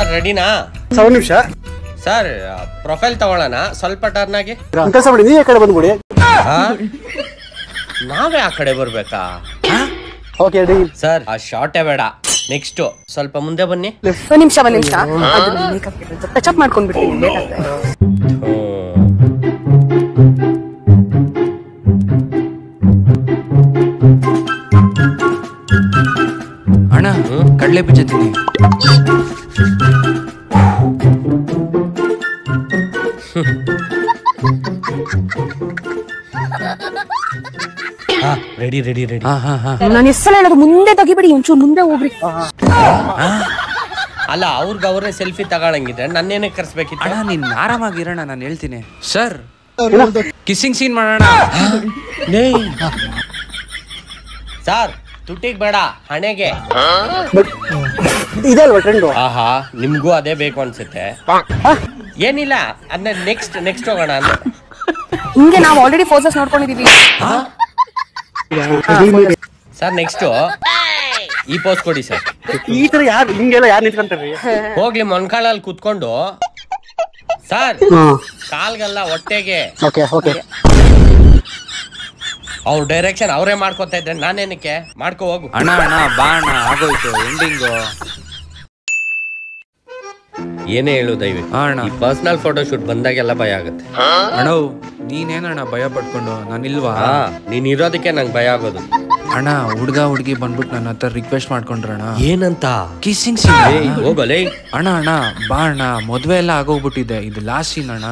Sir ರೆಡಿನಾ ಸಾವಿರ ನಿಮಿಷ ಸರ್ ಪ್ರೊಫೈಲ್ ತಗೊಳ್ಳೋಣ ಸ್ವಲ್ಪ ಟರ್ನ್ ಆಗಿ ಕೆಲಸ ಮಾಡಿ ನೀವೇ ಕಡೆ ಬಂದ್ಬಿಡಿ ಆ? ನಾವೇ ಆ ಕಡೆ ಬರ್ಬೇಕಾ ಓಕೆ ಡೀಲ್ ಸರ್ ಆ ಶಾರ್ಟೇ ಬೇಡ ನೆಕ್ಸ್ಟ್ ಸ್ವಲ್ಪ ಮುಂದೆ ಬನ್ನಿ ಒಂದ್ ನಿಮಿಷ ಒಂದ್ ನಿಮಿಷ ಮೇಕಪ್ ಟಚ್ ಅಪ್ ಮಾಡ್ಕೊಂಡ್ಬಿಡ್ತೀನಿ ಬೇಕಾದ್ರೆ ಅಣ್ಣ ಕಡಲೆ ಬೀಜ ತಿನ್ನಿ ರೆಡಿ ರೆಡಿ ರೆಡಿ ಹಾ ಹಾ ಹಾ ನಾನು ಎಷ್ಟೆಲ್ಲ ಹೇಳೋದು ಮುಂದೆ ತೆಗಿಬೇಡಿ ಒಂಚೂರು ಮುಂದೆ ಹೋಗ್ರಿ ಅಲ್ಲ ಅವ್ರಿಗೆ ಅವರೇ ಸೆಲ್ಫಿ ತಗೊಳಂಗಿದ್ರೆ ನನ್ನೇನೆ ಕರ್ಸ್ಬೇಕಿತ್ತು ಅಣ್ಣ ನೀನ್ ಆರಾಮಾಗಿರೋಣ ನಾನು ಹೇಳ್ತೀನಿ ಸರ್ ಕಿಸ್ಸಿಂಗ್ ಸೀನ್ ಮಾಡೋಣ ಸರ್ ತುಟಿಗ್ ಬೇಡ ಹಣೆಗೆ ಬಟ್ ಇದೆ ಅಲ್ವಾ ಟ್ರೆಂಡು ಆಹಾ ನಿಮ್ಗೂ ಅದೇ ಬೇಕು ಅನ್ಸುತ್ತೆ ಏನಿಲ್ಲ ಅದನ್ನ ನೆಕ್ಸ್ಟ್ ನೆಕ್ಸ್ಟ್ ಹೋಗೋಣ ಅಂದ್ರೆ ಹಿಂಗೆ ನಾವು ಆಲ್ರೆಡಿ ಫೋಟೋಸ್ ನೋಡ್ಕೊಂಡಿದೀವಿ ಸರ್ ನೆಕ್ಸ್ಟ್ ಈ ಪೋಸ್ ಕೊಡಿ ಸರ್ ಈ ತರ ಯಾರು ಹಿಂಗೆಲ್ಲ ಯಾರು ನಿಂತ್ಕೊಂತಾರ್ರಿ ಹೋಗ್ಲಿ ಮೊನ್ಕಾಳಲ್ಲಿ ಕುತ್ಕೊಂಡು ಸರ್ ಹಾಂ ಕಾಲ್ಗಲ್ಲ ಹೊಟ್ಟೆಗೆ ಓಕೆ ಓಕೆ ಅವ್ರ ಡೈರೆಕ್ಷನ್ ಅವರೇ ಮಾಡ್ಕೊತಾ ಇದ್ರೆ ನಾನೇನಕ್ಕೆ ಮಾಡ್ಕೋ ಹೋಗು ಅಣ್ಣ ಅಣ್ಣ ಬಾ ಅಣ್ಣ ಆಗೋಯ್ತು ಎಂಡಿಂಗು ಏನೇ ಹೇಳು ದಯವಿಟ್ಟು ಹಾ ಅಣ್ಣ ಈ ಪರ್ಸನಲ್ ಫೋಟೋ ಶೂಟ್ ಬಂದಾಗೆಲ್ಲ ಭಯ ಆಗುತ್ತೆ ಅಣ್ಣ ನೀನೇನಣ್ಣ ಭಯ ಪಟ್ಕೊಂಡು ನಾನಿಲ್ವಾ ಹಾ ನೀನ್ ಇರೋದಕ್ಕೆ ನಂಗೆ ಭಯ ಆಗೋದು ಅಣ್ಣ ಹುಡ್ಗ ಹುಡ್ಗಿ ಬಂದ್ಬಿಟ್ಟು ನನ್ನ ಹತ್ರ ರಿಕ್ವೆಸ್ಟ್ ಮಾಡ್ಕೊಂಡ್ರಣ್ಣ ಏನಂತ ಕಿಸ್ಸಿಂಗ್ ಏಯ್, ಸೀನ್ ಹೋಗಲೇ ಅಣ್ಣ ಅಣ್ಣ ಬಾ ಅಣ್ಣ ಮದ್ವೆ ಎಲ್ಲ ಆಗೋಗ್ಬಿಟ್ಟಿದೆ ಇದು ಲಾಸ್ಟ್ ಸೀನ್ ಅಣ್ಣ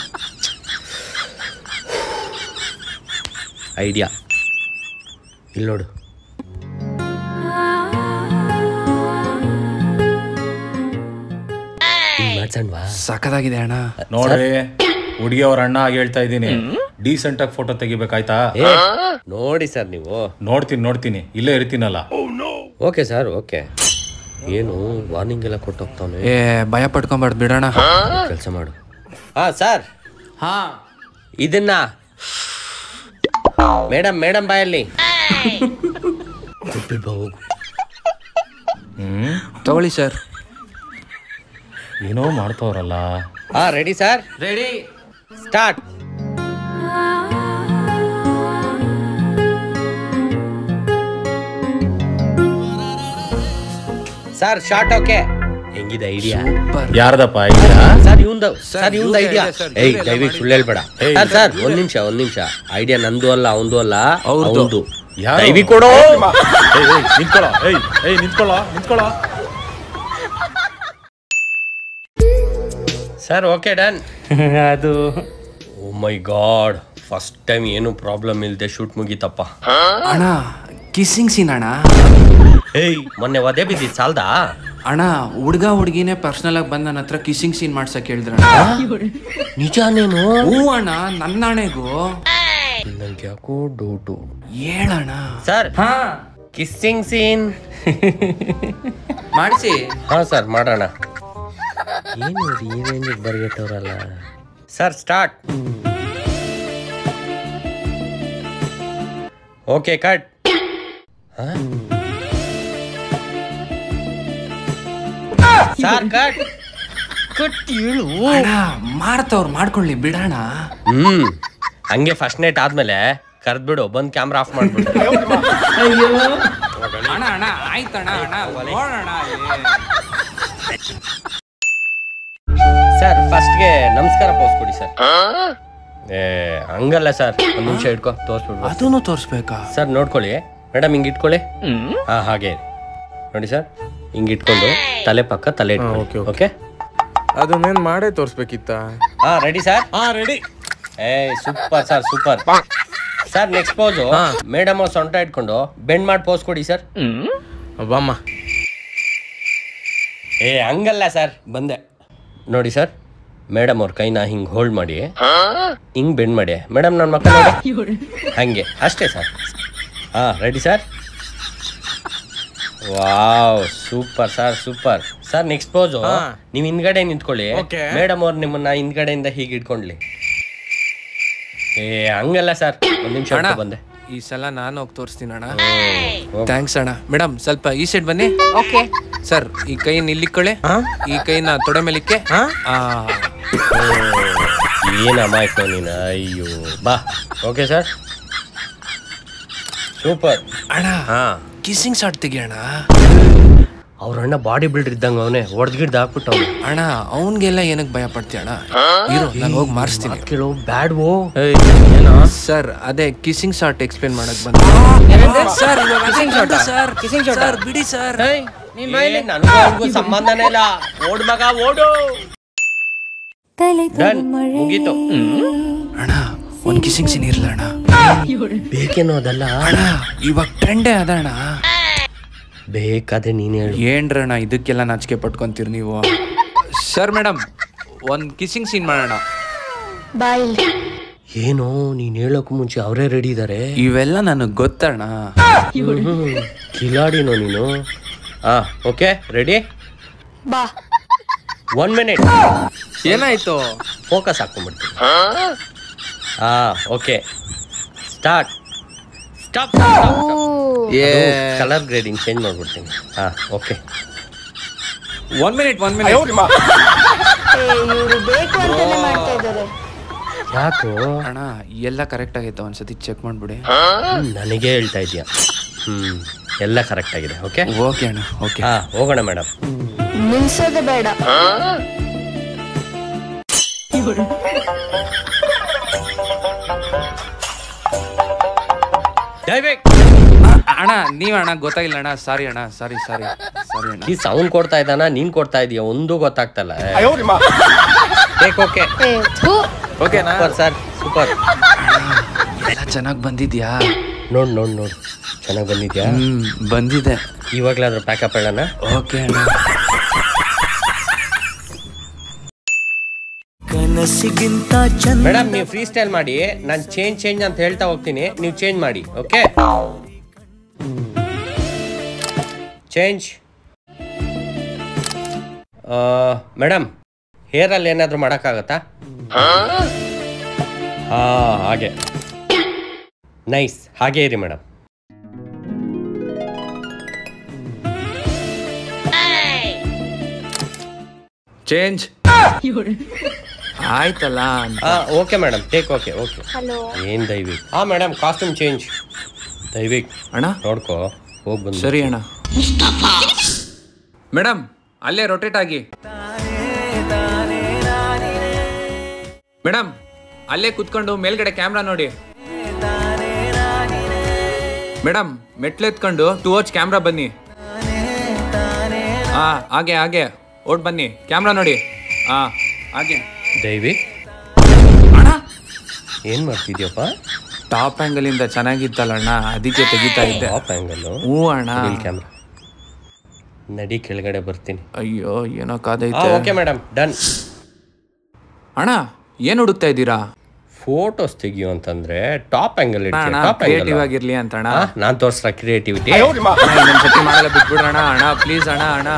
ಐಡಿಯಾ ಇಲ್ಲಿ ನೋಡು ಹಿಂಗ್ ಮಾಡ್ಸಣ್ವಾ ಸಖತ್ತಾಗಿದೆ ಅಣ್ಣ ನೋಡ್ರಿ ಹುಡುಗಿ ಅವ್ರ ಅಣ್ಣ ಆಗಿ ಹೇಳ್ತಾ ಇದ್ದೀನಿ ಡೀಸೆಂಟ್ ಆಗಿ ಫೋಟೋ ತೆಗಿಬೇಕಾಯ್ತಾ ಏ ನೋಡಿ ಸರ್ ನೀವು ನೋಡ್ತೀನಿ ನೋಡ್ತೀನಿ ಇಲ್ಲೇ ಇರ್ತೀನಲ್ಲ ಓಕೆ ಸರ್ ಓಕೆ ಏನು ವಾರ್ನಿಂಗ್ ಎಲ್ಲ ಕೊಟ್ಟು ಹೋಗ್ತಾನೆ ಏ ಭಯ ಪಟ್ಕೊಂಬಾರ್ದು ಬಿಡೋಣ ಕೆಲಸ ಮಾಡು ಹಾ ಸರ್ ಹಾ ಇದನ್ನ ಮೇಡಮ್ ಮೇಡಮ್ ಬಾಯಲ್ಲಿ ಬಿಡ್ಬಾ ಹೋಗು ಹ್ಮ್ ತಗೊಳ್ಳಿ ಸರ್ ಏನೋ ಮಾಡ್ತವ್ರಲ್ಲ ಹಾ ready sir ready start sir short okay ಹೆಂಗಿದೆ ಐಡಿಯಾ ಯಾರ್ದಪ್ಪ ಐಡಿಯಾ ಸರ್ ಇವಂದ ಸರ್ ಇವಂದ ಇವ್ನ್ದೇ ಐಡಿಯಾ idea, sir. ಏಯ್ ಇವ್ರೇ ದಯವಿಟ್ಟು ಎಲ್ಲ ಸುಳ್ಳು ಹೇಳ್ಬೇಡ ಸರ್ ಸರ್ ಒಂದ್ ನಿಮಿಷ ಒಂದ್ ನಿಮಿಷ ಐಡಿಯಾ ನಂದು ಅಲ್ಲ ಅವಂದು ಅಲ್ಲ ಅವ್ರ್ದು. ಅವಂದು ಯಾರು? ದಯವಿ ಕೊಡು ಏಯ್ ಏಯ್ ನಿಂತ್ಕೊಳ್ಳೋ ಏಯ್ ಏಯ್ ನಿಂತ್ಕೊಳ್ಳೋ ನಿಂತ್ಕೊಳ್ಳೋ ಸರ್ ಓಕೆ ಡನ್ ಅದು oh my god first time ಏನು ಪ್ರಾಬ್ಲಮ್ ಇಲ್ಲದೆ ಶೂಟ್ ಮುಗೀತಪ್ಪ ಅಣ್ಣ ಕಿಸ್ಸಿಂಗ್ ಸೀನ್ ಅಣ್ಣ ಏಯ್ ಮೊನ್ನೆ ಒದೆ ಬಿದ್ದಿದ್ ಸಾಲ್ದಾ ಅಣ್ಣ ಹುಡ್ಗ ಹುಡ್ಗಿನೇ ಪರ್ಸನಲ್ ಆಗಿ ಬಂದು ನನ್ನ ಹತ್ರ ಕಿಸ್ಸಿಂಗ್ ಸೀನ್ ಮಾಡ್ಸಕ್ ಹೇಳಿದ್ರ ನಿಜಾನೇನು ಹ್ಞೂ ಅಣ್ಣ ನನ್ನ ನಾಣೆಗೂ ನಂಗೆ ಯಾಕೋ ಡೌಟು ಹೇಳಣ್ಣ ಸರ್ ಕಿಸ್ಸಿಂಗ್ ಸೀನ್ ಮಾಡಿಸಿ ಹಾ ಸರ್ ಮಾಡೋಣ ಏನು ಈ ರೇಂಜಿಗೆ ಬರ್ಗೆಟ್ಟವ್ರಲ್ಲ sir start okay cut sir cut cut ಹೇಳು ಅಣ್ಣ ಮಾಡ್ತವ್ರು ಮಾಡ್ಕೊಳ್ಳಿ ಬಿಡೋಣ ಹ್ಮ್ ಹಂಗೆ ಫಸ್ಟ್ ನೈಟ್ ಆದ್ಮೇಲೆ ಕರ್ದ್ಬಿಡು ಬಂದ್ ಕ್ಯಾಮ್ರಾ ಆಫ್ ಮಾಡ್ಬಿಡು ಅಣ್ಣ ಅಣ್ಣ ಆಯ್ತಣ್ಣ ಅಣ್ಣ ನೋಡೋಣ ಸರ್ ಫಸ್ಟ್ಗೆ ನಮಸ್ಕಾರ ಪೋಸ್ ಕೊಡಿ ಸರ್ ಏ ಹಂಗಲ್ಲ ಸರ್ ಒಂದ್ ನಿಮಿಷ ಇಟ್ಕೋ ತೋರಿಸ್ಬಿಡ್ಬೋದು ಅದನ್ನು ತೋರಿಸ್ಬೇಕಾ ಸರ್ ನೋಡ್ಕೊಳ್ಳಿ ಮೇಡಮ್ ಹಿಂಗ್ ಇಟ್ಕೊಳ್ಳಿ ಹಾ ಹಾಗೆ ನೋಡಿ ಸರ್ ಹಿಂಗ್ ಇಟ್ಕೊಂಡು ತಲೆ ಪಕ್ಕ ತಲೆ ಇಟ್ಕೊಳ್ಳಿ ಓಕೆ ಅದನ್ನೇನ್ ಮಾಡೇ ತೋರ್ಸ್ಬೇಕಿತ್ತ ಹಾ ರೆಡಿ ಸರ್ ಹಾ ರೆಡಿ ಏ super sir super sir next pose madam ಸೊಂಟ ಇಟ್ಕೊಂಡು ಬೆಂಡ್ ಮಾಡಿ ಪೋಸ್ ಕೊಡಿ ಸರ್ ಬಾಮ್ಮ ಏ ಹಂಗಲ್ಲ ಸರ್ ಬಂದೆ ನೋಡಿ ಸರ್ ಮೇಡಮ್ ಅವ್ರ ಕೈನ ಹಿಂಗ್ ಹೋಲ್ಡ್ ಮಾಡಿ ಹಿಂಗ್ ಬೆಂಡ್ ಮಾಡಿ ಮೇಡಮ್ ನನ್ನ ಮಕ್ಕ ನೋಡಿ ಹಂಗೆ ಅಷ್ಟೇ ಸರ್ ಹಾ ready sir wow super sir super sir next pose ನೀವ್ ಹಿಂದ್ಗಡೆ ನಿಂತ್ಕೊಳ್ಳಿ Okay. ಮೇಡಮ್ ಅವ್ರು ನಿಮ್ಮನ್ನ ಹಿಂದ್ಗಡೆಯಿಂದ ಹೀಗೆ ಇಟ್ಕೊಂಡ್ಲಿ ಏ ಹಂಗಲ್ಲ ಸರ್ ಒಂದ್ ನಿಮಿಷ ಅಣ್ಣ ಬಂದೆ ಈ ಸಲ ನಾನು ಹೋಗಿ ತೋರಿಸ್ತೀನಿ ಅಣ್ಣ ಥ್ಯಾಂಕ್ಸ್ ಅಣ್ಣ ಮೇಡಮ್ ಸ್ವಲ್ಪ ಈ ಸೈಡ್ ಬನ್ನಿ ಓಕೆ ಸರ್ ಈ ಕೈನ ಇಲ್ಲಿಕ್ಕೊಳ್ಳಿ ಈ ಕೈನ ತೊಡೆ ಮೇಲಿಕ್ಕೆ ಆ ಏನ್ ಅಮಾಯಕ ನೀನು ಅಯ್ಯೋ ಬಾ ಓಕೆ ಸರ್ ಸೂಪರ್ ಅಣ್ಣ ಹಾ ಕಿಸ್ಸಿಂಗ್ ಶಾಟ್ ತೆಗಿಯೋಣ ಅವ್ರ ಅಣ್ಣ ಬಾಡಿ ಬಿಲ್ಡರ್ ಇದ್ದಂಗ ಅವನೇ ಹೊಡೆದ್ಗಿಡ್ದು ಹಾಕ್ಬಿಟ್ಟು ಅವ್ನು ಅಣ್ಣ ಅವನ್ಗೆಲ್ಲ ಏನಕ್ಕೆ ಭಯ ಪಡ್ತೀಯ ಅಣ್ಣ ಇರು ನಾನು ಹೋಗಿ ಮಾಡಿಸ್ತೀನಿ ಕೇಳು ಬ್ಯಾಡ್ವೋ ಸರ್ ಅದೇ ಕಿಸ್ಸಿಂಗ್ ಶಾಟ್ ಎಕ್ಸ್ಪ್ಲೇನ್ ಮಾಡಕ್ ಬಂದ sir kissing shot sir kissing shot ಬಿಡಿ ಸರ್ ನನಗೂ ಅವ್ರಿಗೂ ಸಂಬಂಧನೇ ಇಲ್ಲ ಓಡ್ ಮಗ ಓಡು Done. ಮುಗೀತು ಅಣ್ಣ ಒಂದ್ ಕಿಸ್ಸಿಂಗ್ ಸೀನ್ ಇರ್ಲ ಅಣ್ಣ ಬೇಕೇನೋ ಅದಲ್ಲ ಅಣ್ಣ ಇವಾಗ ಟ್ರೆಂಡೇ ಅದ ಅಣ್ಣ ಬೇಕಾದ್ರೆ ನೀನ್ ಹೇಳು ಏನ್ರಣ್ಣ ಇದಕ್ಕೆಲ್ಲ ನಾಚಿಕೆ ಪಟ್ಕೊಂತೀರಿ ನೀವು ಸರ್ ಮೇಡಮ್ ಒಂದ್ ಕಿಸ್ಸಿಂಗ್ ಸೀನ್ ಮಾಡೋಣ ಬಾಯಲ್ಲಿ ಏನೋ ನೀನ್ ಹೇಳೋಕ್ ಮುಂಚೆ ಅವರೇ ರೆಡಿ ಇದಾರೆ ಇವೆಲ್ಲ ನನಗ್ ಗೊತ್ತಣ್ಣ ಕಿಲಾಡಿನೋ ನೀನು ಹಾ ಓಕೆ ರೆಡಿ ಬಾ ಒನ್ ಮಿನಿಟ್ ಏನಾಯ್ತು ಫೋಕಸ್ ಹಾಕೊಂಡ್ಬಿಡ್ತೀನಿ ಹಾ okay start stop colour grading change ಮಾಡ್ಬಿಡ್ತೀನಿ ಹಾ okay one minute one minute ಇವರು ಬೇಕು ಅಂತಾನೆ ಮಾಡ್ತಾ ಇದ್ದಾರೆ ಯಾಕೋ ಅಣ್ಣ ಎಲ್ಲ ಕರೆಕ್ಟ್ ಆಗೈತೆ ಒಂದ್ಸತಿ ಚೆಕ್ ಮಾಡ್ಬಿಡಿ ಹ್ಮ್, ನನಗೆ ಹೇಳ್ತಾ ಇದೀಯ ಹ್ಮ್ ಎಲ್ಲ ಕರೆಕ್ಟ್ ಆಗಿದೆ ಓಕೆ ಓಕೆ ಅಣ್ಣ ಓಕೆ ಹಾ ಹೋಗೋಣ ಮೇಡಮ್ ನಿಲ್ಸೋದು ಬೇಡ ದಯವಿಟ್ಟು ಅಣ್ಣ ನೀವ್ ಅಣ್ಣ ಗೊತ್ತಾಗಿಲ್ಲ ಅಣ್ಣ ಸಾರಿ ಅಣ್ಣ ಸಾರಿ ಸಾರಿ ಸಾರಿ ಅಣ್ಣ ಈ ಸೌಂಡ್ ಕೊಡ್ತಾ ಇದ್ದಾನ ನೀನ್ ಕೊಡ್ತಾ ಇದೀಯ ಒಂದು ಗೊತ್ತಾಗ್ತಲ್ಲ ಟೇಕ್ ಓಕೆ ಏ ಥೂ ಓಕೆನಾ ಸೂಪರ್ ಸರ್ ಸೂಪರ್ ಎಲ್ಲ ಚೆನ್ನಾಗ್ ಬಂದಿದ್ಯಾ ನೋಡ್ ನೋಡ್ ನೋಡ್ ಚೆನ್ನಾಗಿ ಬಂದಿದ್ಯಾ ಹ್ಮ್ ಬಂದಿದೆ ಇವಾಗ್ಲಾದ್ರೂ ಪ್ಯಾಕಪ್ ಹೇಳೋಣ ಓಕೆ ಅಣ್ಣ ಮೇಡಮ್ ನೀವು ಫ್ರೀ ಸ್ಟೈಲ್ ಮಾಡಿ ನಾನು ಚೇಂಜ್ ಚೇಂಜ್ ಅಂತ ಹೇಳ್ತಾ ಹೋಗ್ತೀನಿ ನೀವು ಚೇಂಜ್ ಮಾಡಿ ಓಕೆ ಚೇಂಜ್ ಮೇಡಮ್ ಹೇರಲ್ಲಿ ಏನಾದರೂ ಮಾಡೋಕ್ಕಾಗತ್ತಾ ಹಾ ಹಾಗೆ ನೈಸ್ ಹಾಗೆ ಇರಿ ಮೇಡಮ್ ಚೇಂಜ್ ಆಯ್ತಲ್ಲ ಹಾ okay madam take okay okay hello ಏನ್ ದೈವಿಕ್ ಹಾ ಮೇಡಮ್ ಕಾಸ್ಟ್ಯೂಮ್ ಚೇಂಜ್ ದೈವಿಕ್ ಅಣ್ಣ ನೋಡ್ಕೋ ಹೋಗಿ ಬಂದು ಸರಿ ಅಣ್ಣ ಮೇಡಮ್ ಅಲ್ಲೇ ರೊಟೇಟ್ ಆಗಿ ಮೇಡಮ್ ಅಲ್ಲೇ ಕುತ್ಕೊಂಡು ಮೇಲ್ಗಡೆ ಕ್ಯಾಮ್ರಾ ನೋಡಿ ಮೇಡಮ್ ಮೆಟ್ಲೆತ್ಕೊಂಡು ಟುವರ್ಡ್ಸ್ ಕ್ಯಾಮ್ರಾ ಬನ್ನಿ ಹಾ ಹಾಗೆ ಹಾಗೆ ಓಡ್ ಬನ್ನಿ ಕ್ಯಾಮ್ರಾ ನೋಡಿ ಹಾ ಹಾಗೆ ದೈವಿಕ್ ಅಣ್ಣ ಏನ್ ಮಾಡ್ತಿದ್ಯಪ್ಪ ಟಾಪ್ ಆಂಗಲ್ ಇಂದ ಚೆನ್ನಾಗಿತ್ತಲ್ಲ ಅಣ್ಣ ಅದಕ್ಕೆ ತೆಗಿತಾ ಇದ್ದೆ ಆಫ್ ಆಂಗಲ್ ಹ್ಞೂ ಅಣ್ಣ ಕ್ಯಾಮ್ರಾ ನಡಿ ಕೆಳಗಡೆ ಬರ್ತೀನಿ ಅಯ್ಯೋ ಏನೋ ಹಾ ಕಾದೈತೆ ಓಕೆ ಮೇಡಮ್ ಡನ್ ಅಣ್ಣ ಏನ್ ಹುಡುಕ್ತಾ ಇದ್ದೀರಾ ಫೋಟೋಸ್ ತೆಗಿಯೋ ಅಂತಂದ್ರೆ ಟಾಪ್ ಆಂಗಲ್ ಅಣ್ಣ ಟಾಪ್ ಕ್ರಿಯೇಟಿವ್ ಆಗಿರ್ಲಿ ಅಂತ ಅಣ್ಣ ನಾನ್ ತೋರ್ಸ್ರ ಕ್ರಿಯೇಟಿವಿಟಿ ಅಣ್ಣ, ಇನ್ನೊಂದ್ಸತಿ ಮಾಡಲ್ಲ ಬಿಟ್ಬಿಡ್ರಣ ಅಣ್ಣ ಪ್ಲೀಸ್ ಅಣ್ಣ ಅಣ್ಣ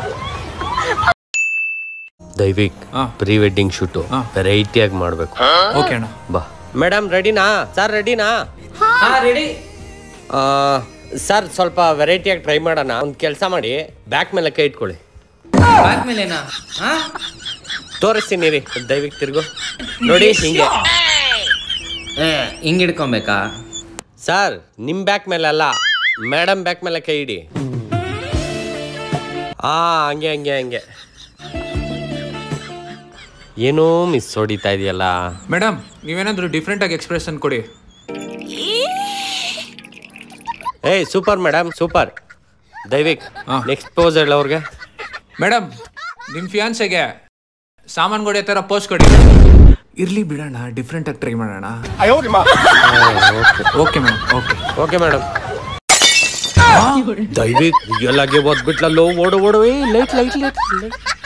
ದೈವಿಕ್ ಹಾ. ಪ್ರೀ ವೆಡ್ಡಿಂಗ್ ಶೂಟು ಹಾ. ವೆರೈಟಿಯಾಗಿ ಮಾಡ್ಬೇಕು ಓಕೆ ಅಣ್ಣ ಬಾ ಮೇಡಮ್ ರೆಡಿನಾ ಸರ್ ರೆಡಿನಾ ರೆಡಿ ಸರ್ ಸ್ವಲ್ಪ ವೆರೈಟಿಯಾಗಿ ಟ್ರೈ ಮಾಡೋಣ ಒಂದು ಕೆಲಸ ಮಾಡಿ ಬ್ಯಾಕ್ ಮೇಲೆ ಕೈ ಇಟ್ಕೊಳ್ಳಿ ಆದ್ಮೇಲೆನಾ ತೋರಿಸ್ತೀನಿ ರೀ ದಯವಿಟ್ಟು ತಿರ್ಗು ನೋಡಿ ಹಿಂಗೆ ಹಿಂಗ್ ಹಿಡ್ಕೊಬೇಕಾ ಸರ್ ನಿಮ್ ಬ್ಯಾಕ್ ಮೇಲೆ ಅಲ್ಲ ಮೇಡಮ್ ಬ್ಯಾಕ್ ಮೇಲೆ ಕೈ ಇಡಿ ಆ ಹಂಗೆ ಹಂಗೆ ಹಂಗೆ ಏನೋ ಮಿಸ್ ಹೊಡಿತಾ ಇದೆಯಲ್ಲ ಮೇಡಮ್ ನೀವೇನಾದ್ರೂ ಡಿಫ್ರೆಂಟ್ ಆಗಿ ಎಕ್ಸ್ಪ್ರೆಷನ್ ಕೊಡಿ ಏಯ್ ಸೂಪರ್ ಮೇಡಮ್ ಸೂಪರ್ ದೈವಿಕ್ ಹಾ. ನೆಕ್ಸ್ಟ್ ಪೋಸ್ ಹೇಳ ಅವ್ರಿಗೆ ಮೇಡಮ್ ನಿಮ್ ಫಿಯಾನ್ಸೆಗೆ ಸಾಮಾನ್ ಕೊಡಿ ತರ ಪೋಸ್ಟ್ ಕೊಡಿ ಇರ್ಲಿ ಬಿಡೋಣ ಡಿಫ್ರೆಂಟ್ ಆಗಿ ಟ್ರೈ ಮಾಡೋಣ okay madam okay okay madam Daivik real ಆಗಿ ಓದ್ಬಿಟ್ಲಲ್ಲೋ ಓಡು ಓಡು ಲೈಟ್ ಲೈಟ್ ಲೈಟ್